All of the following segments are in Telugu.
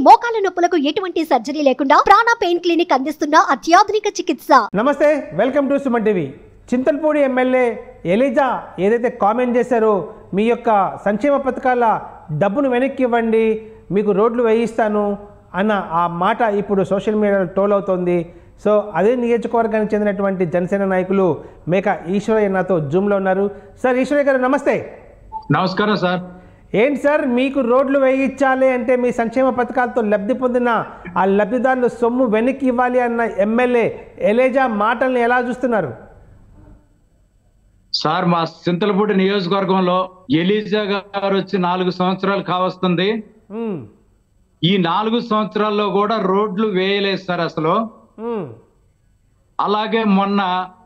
మోకాల నొప్పులకు ఎటువంటి సర్జరీ లేకుండా ప్రాణ పెయిన్ క్లినిక్ అందిస్తున్న అత్యాధునిక చికిత్స నమస్తే welcome to Suman TV Chintalapudi MLA Eliza ఏదైతే కామెంట్ చేశారో మీ యొక్క సంక్షేమ పథకాల డబ్బును వెనక్కి ఇవ్వండి మీకు రోడ్లు వేయిస్తాను అన్న ఆ మాట ఇప్పుడు సోషల్ మీడియాలో ట్రోల్ అవుతోంది సో అదే నియోజకవర్గానికి చెందినటువంటి జనసేన నాయకులు మేక ఈశ్వరయ్య నాతో జూమ్లో ఉన్నారు సార్ ఈశ్వరయ్య గారు నమస్తే నమస్కారం సార్ ఏంటి సార్ మీకు రోడ్లు వేయించాలి అంటే మీ సంక్షేమ పథకాలతో లబ్ధి పొందిన ఆ లబ్ధిదారులు సొమ్ము వెనక్కి ఇవ్వాలి అన్న ఎమ్మెల్యే ఎలేజా మాటల్ని ఎలా చూస్తున్నారు సార్ మా చింతలపూడి నియోజకవర్గంలో ఎలీజా గారు వచ్చి నాలుగు సంవత్సరాలు కావస్తుంది ఉమ్, ఈ నాలుగు సంవత్సరాల్లో కూడా రోడ్లు వేయలేదు సార్ అసలు ఉమ్, అలాగే మొన్న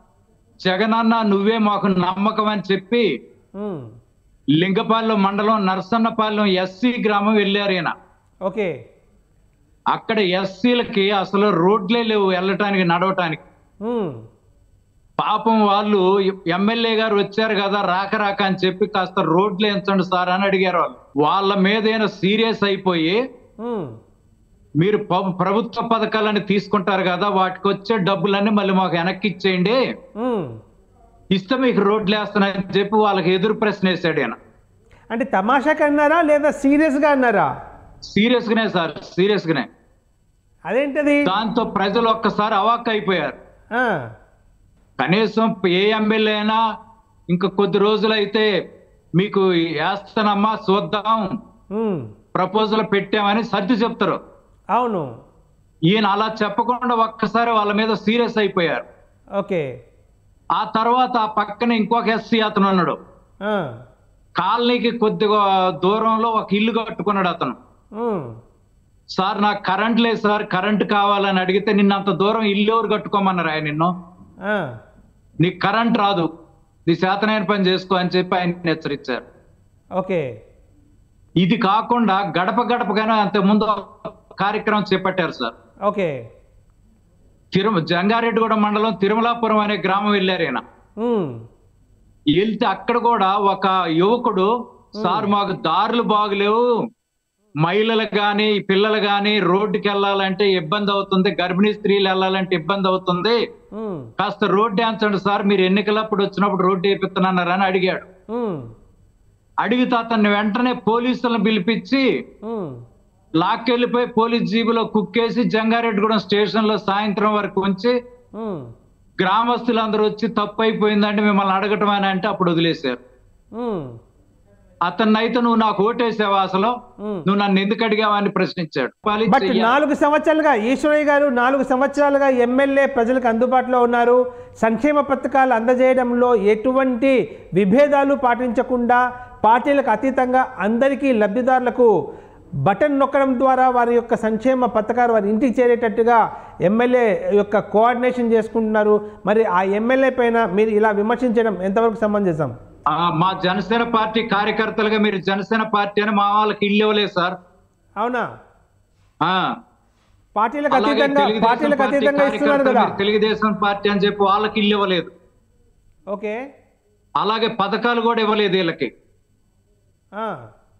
జగనన్న నువ్వే మాకు నమ్మకం అని చెప్పి ఉమ్, లింగపాలెం మండలం నరసన్నపాలెం ఎస్సీ గ్రామం వెళ్ళారు ఈయన ఓకే అక్కడ ఎస్సీలకి అసలు రోడ్లే లేవు వెళ్ళటానికి నడవటానికి ఉమ్, పాపం వాళ్ళు ఎమ్మెల్యే గారు వచ్చారు కదా రాక రాక అని చెప్పి కాస్త రోడ్లు ఎంచండి సార్ అని అడిగారు వాళ్ళు వాళ్ళ మీద ఏమైనా సీరియస్ అయిపోయి ఉమ్, మీరు ప- ప్రభుత్వ పథకాలని తీసుకుంటారు కదా వాటికి వచ్చే డబ్బులన్నీ మళ్ళీ మాకు వెనక్కి ఇచ్చేయండి ఉమ్. ఇస్తే మీకు రోడ్లు వేస్తానని చెప్పి వాళ్ళకి ఎదురు ప్రశ్న వేసాడు ఆయన అంటే తమాషాకి అన్నారా లేదా సీరియస్గా అన్నారా సీరియస్ గానే సార్ సీరియస్ గానే అదేంటది దాంతో ప్రజలు ఒక్కసారి అవాక్ అయిపోయారు ఆ, కనీసం ఏ ఎమ్మెల్యే అయినా ఇంకా కొద్ది రోజులైతే మీకు వేస్తానమ్మా చూద్దాం ఉమ్, ప్రపోజల్ పెట్టామని సర్ది చెప్తారు అవును ఈయన అలా చెప్పకుండా ఒక్కసారి వాళ్ళ మీద సీరియస్ అయిపోయారు ఓకే ఆ తర్వాత ఆ పక్కన ఇంకొక ఎస్సీ అతను ఉన్నాడు ఆ, కాలనీకి కొద్దిగా దూరంలో ఒక ఇల్లు కట్టుకున్నాడు అతను ఉమ్, సార్ నాకు కరెంట్ లేదు సార్ కరెంట్ కావాలని అడిగితే నిన్న అంత దూరం ఇల్లు ఎవరు కట్టుకోమన్నారు ఆయన నిన్ను ఆ, నీకు కరెంట్ రాదు నీ చేతనైన పని చేసుకో అని చెప్పి ఆయన హెచ్చరించారు ఓకే ఇది కాకుండా గడప గడపగానే అంత ముందు కార్యక్రమం చేపట్టారు సార్ ఓకే తిరుమ జంగారెడ్డిగూడ మండలం తిరుమలాపురం అనే గ్రామం వెళ్ళారు ఈయన ఉమ్, వెళ్తే అక్కడ కూడా ఒక యువకుడు సార్ మాకు దారులు బాగులేవు మహిళలు గాని పిల్లలు గాని రోడ్డుకి వెళ్ళాలంటే ఇబ్బంది అవుతుంది గర్భిణీ స్త్రీలు వెళ్ళాలంటే ఇబ్బంది అవుతుంది ఉమ్, కాస్త రోడ్డు వేయించండి సార్ మీరు ఎన్నికలప్పుడు వచ్చినప్పుడు రోడ్డు వేపిస్తున్నారని అడిగాడు ఉమ్, అడిగితే అతన్ని వెంటనే పోలీసులను పిలిపించి ఉమ్. లాక్కెళ్ళిపోయి పోలీస్ జీబులో కుక్కేసి జంగారెడ్డిగూడెం స్టేషన్ లో సాయంత్రం వరకు ఉంచి ఉమ్, గ్రామస్తులందరూ వచ్చి తప్పు అయిపోయిందంటే మిమ్మల్ని అడగటం అని అంటే అప్పుడు వదిలేశారు ఉమ్, అతన్ని అయితే నువ్వు నాకు ఓటేసావా అసలు ఉమ్. నువ్వు నన్ను ఎందుకు అడిగావా అని ప్రశ్నించాడు పాలించే బట్ నాలుగు సంవత్సరాలుగా ఈశ్వరయ్య గారు నాలుగు సంవత్సరాలుగా ఎమ్మెల్యే ప్రజలకు అందుబాటులో ఉన్నారు సంక్షేమ పథకాలు అందజేయడంలో ఎటువంటి విభేదాలు పాటించకుండా పార్టీలకు అతీతంగా అందరికీ లబ్ధిదారులకు బటన్ నొక్కడం ద్వారా వారి యొక్క సంక్షేమ పథకాలు వారి ఇంటికి చేరేటట్టుగా ఎమ్మెల్యే యొక్క కోఆర్డినేషన్ చేసుకుంటున్నారు మరి ఆ ఎమ్మెల్యే పైన మీరు ఇలా విమర్శించడం ఎంతవరకు సమంజసం ఆ, మా జనసేన పార్టీ కార్యకర్తలుగా మీరు జనసేన పార్టీ అని మా వాళ్ళకి ఇల్లు ఇవ్వలేదు సార్ అవునా ఆ, పార్టీలకు అలాగే అతీతంగా తెలుగుదేశం పార్టీలకు పార్టీ అతీతంగా ఇస్తున్నారు కార్యకర్తలు కదా మీరు తెలుగుదేశం పార్టీ అని చెప్పి వాళ్ళకి ఇల్లు ఇవ్వలేదు ఓకే అలాగే పథకాలు కూడా ఇవ్వలేదు వీళ్ళకి ఆ.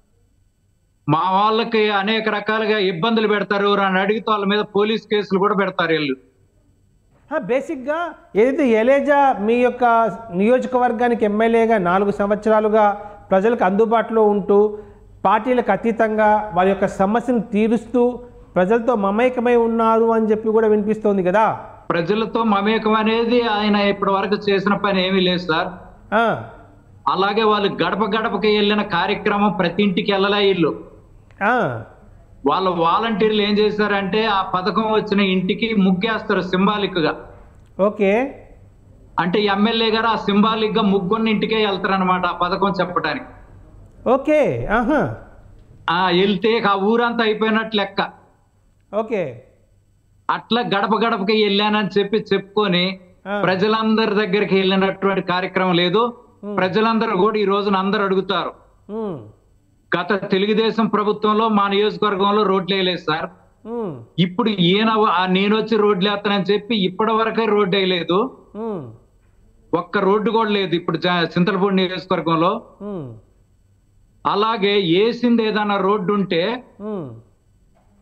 మా వాళ్ళకి అనేక రకాలుగా ఇబ్బందులు పెడతారు అని అడిగితే వాళ్ళ మీద పోలీస్ కేసులు కూడా పెడతారు వీళ్ళు ఆ, బేసిక్గా ఏదైతే ఎలేజా మీ యొక్క నియోజకవర్గానికి ఎమ్మెల్యేగా నాలుగు సంవత్సరాలుగా ప్రజలకు అందుబాటులో ఉంటూ పార్టీలకు అతీతంగా వారి యొక్క సమస్యను తీరుస్తూ ప్రజలతో మమేకమై ఉన్నారు అని చెప్పి కూడా వినిపిస్తోంది కదా ప్రజలతో మమేకం అనేది ఆయన ఇప్పటి వరకు చేసిన పని ఏమీ లేదు సార్ ఆ, అలాగే వాళ్ళు గడప గడపకి వెళ్ళిన కార్యక్రమం ప్రతి ఇంటికి వెళ్ళలే ఇల్లు ఆ, వాళ్ళ వాలంటీర్లు ఏం చేశారంటే ఆ పథకం వచ్చిన ఇంటికి ముగ్గేస్తారు సింబాలిక్ గా ఓకే అంటే ఎమ్మెల్యే గారు ఆ సింబాలిక్ గా ముగ్గున్న ఇంటికే వెళ్తారనమాట ఆ పథకం చెప్పడానికి ఓకే ఆహా ఆ వెళ్తే ఆ ఊరంతా అయిపోయినట్టు లెక్క ఓకే అట్లా గడప గడపకి వెళ్ళానని చెప్పి చెప్పుకొని ఆ. ప్రజలందరి దగ్గరికి వెళ్ళినటువంటి కార్యక్రమం లేదు ప్రజలందరూ కూడా ఈ రోజున అందరూ అడుగుతారు ఉమ్, గత తెలుగుదేశం ప్రభుత్వంలో మా నియోజకవర్గంలో రోడ్లు వేయలేదు సార్ ఉమ్, ఇప్పుడు ఈయన ఆ నేను వచ్చి రోడ్లు వేస్తానని చెప్పి ఇప్పటి వరకే రోడ్డు వేయలేదు ఉమ్, ఒక్క రోడ్డు కూడా లేదు ఇప్పుడు జ- చింతలపూడి నియోజకవర్గంలో ఉమ్, అలాగే వేసింది ఏదైనా రోడ్డు ఉంటే ఉమ్,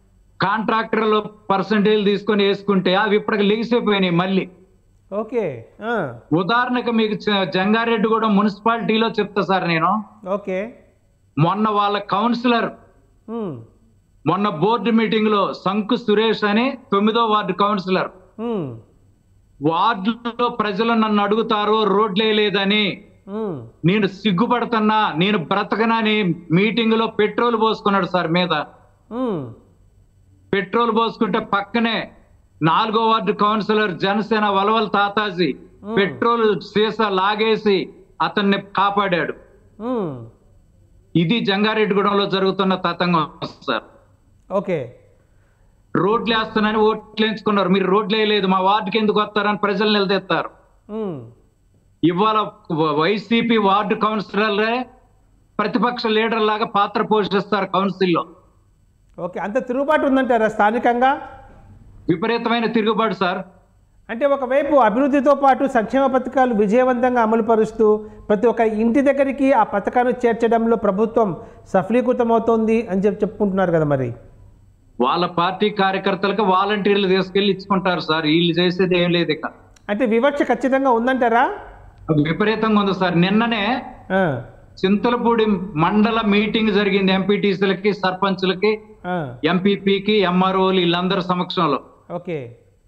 కాంట్రాక్టర్లు పర్సంటేజ్ తీసుకొని వేసుకుంటే అవి ఇప్పటికి లెగిసిపోయినాయి మళ్ళీ ఓకే ఆ, ఉదాహరణకు మీకు జ- జంగారెడ్డి కూడా మున్సిపాలిటీలో చెప్తా సార్ నేను ఓకే మొన్న వాళ్ళ కౌన్సిలర్ ఉమ్, మొన్న బోర్డు మీటింగ్ లో శంకు సురేష్ అని తొమ్మిదో వార్డు కౌన్సిలర్ ఉమ్, వార్డులో ప్రజలు నన్ను అడుగుతారు రోడ్లే లేదని ఉమ్, నేను సిగ్గుపడుతున్నా నేను బ్రతకనని మీటింగ్ లో పెట్రోల్ పోసుకున్నాడు సార్ మీద ఉమ్, పెట్రోల్ పోసుకుంటే పక్కనే నాలుగో ward councillor Janasena Valaval Tataji petrol సీసా లాగేసి అతన్ని కాపాడాడు ఉమ్, ఇది జంగారెడ్డిగూడెంలో జరుగుతున్న తతంగం సార్ ఓకే రోడ్లు వేస్తానని ఓట్లు వేయించుకున్నారు మీరు రోడ్లు వేయలేదు మా వార్డుకి ఎందుకు వస్తారని ప్రజలు నిలదీస్తారు ఉమ్, ఇవాళ వైసీపీ వార్డు కౌన్సిలర్లే ప్రతిపక్ష లీడర్ లాగా పాత్ర పోషిస్తారు కౌన్సిల్లో ఓకే అంత తిరుగుబాటు ఉందంటారా స్థానికంగా విపరీతమైన తిరుగుబాటు సార్ అంటే ఒకవైపు అభివృద్ధితో పాటు సంక్షేమ పథకాలు విజయవంతంగా అమలుపరుస్తూ ప్రతి ఒక్క ఇంటి దగ్గరికి ఆ పథకాన్ని చేర్చడంలో ప్రభుత్వం సఫలీకృతమవుతోంది అని చెప్పి చెప్పుకుంటున్నారు కదా మరి వాళ్ళ పార్టీ కార్యకర్తలకు వాలంటీర్లు తీసుకెళ్లి ఇచ్చుకుంటారు సార్ వీళ్ళు చేసేది ఏం లేదు ఇక అంటే వివక్ష ఖచ్చితంగా ఉందంటారా విపరీతంగా ఉంది సార్ నిన్ననే ఆ, చింతలపూడి మండల మీటింగ్ జరిగింది ఎంపీటీసీలకి సర్పంచులకి ఆ, ఎంపీపీకి ఎంఆర్ఓలు వీళ్ళందరి సమక్షంలో ఓకే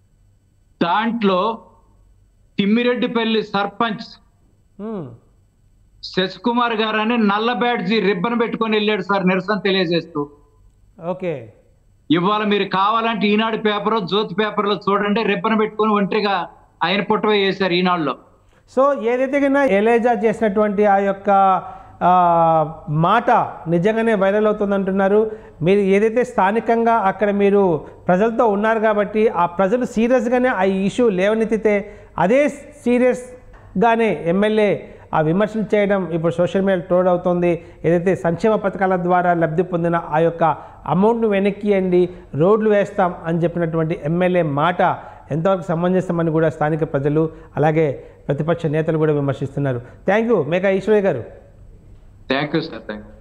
దాంట్లో తిమ్మిరెడ్డిపల్లి సర్పంచ్ ఉమ్, శశికుమార్ గారు అని నల్ల బ్యాడ్జీ రిబ్బన్ పెట్టుకొని వెళ్ళాడు సార్ నిరసన తెలియజేస్తూ ఓకే ఇవాళ మీరు కావాలంటే ఈనాడు పేపర్ జ్యోతి పేపర్ లో చూడండి రిబ్బన్ పెట్టుకొని ఒంటరిగా ఆయన పుట్టవే చేశారు ఈనాడులో సో ఏదైతే కన్నా ఎలేజా చేసినటువంటి ఆ యొక్క ఆ, మాట నిజంగానే వైరల్ అవుతుంది అంటున్నారు మీరు ఏదైతే స్థానికంగా అక్కడ మీరు ప్రజలతో ఉన్నారు కాబట్టి ఆ ప్రజలు సీరియస్గానే ఆ ఇష్యూ లేవనెత్తితే అదే సీరియస్గానే ఎమ్మెల్యే ఆ విమర్శలు చేయడం ఇప్పుడు సోషల్ మీడియా ట్రోల్ అవుతుంది ఏదైతే సంక్షేమ పథకాల ద్వారా లబ్ధి పొందిన ఆ యొక్క అమౌంట్ను వెనక్కియండి రోడ్లు వేస్తాం అని చెప్పినటువంటి ఎమ్మెల్యే మాట ఎంతవరకు సమంజసమని కూడా స్థానిక ప్రజలు అలాగే ప్రతిపక్ష నేతలు కూడా విమర్శిస్తున్నారు థ్యాంక్ యూ మేకా ఈశ్వరయ్య గారు thank you sir thank you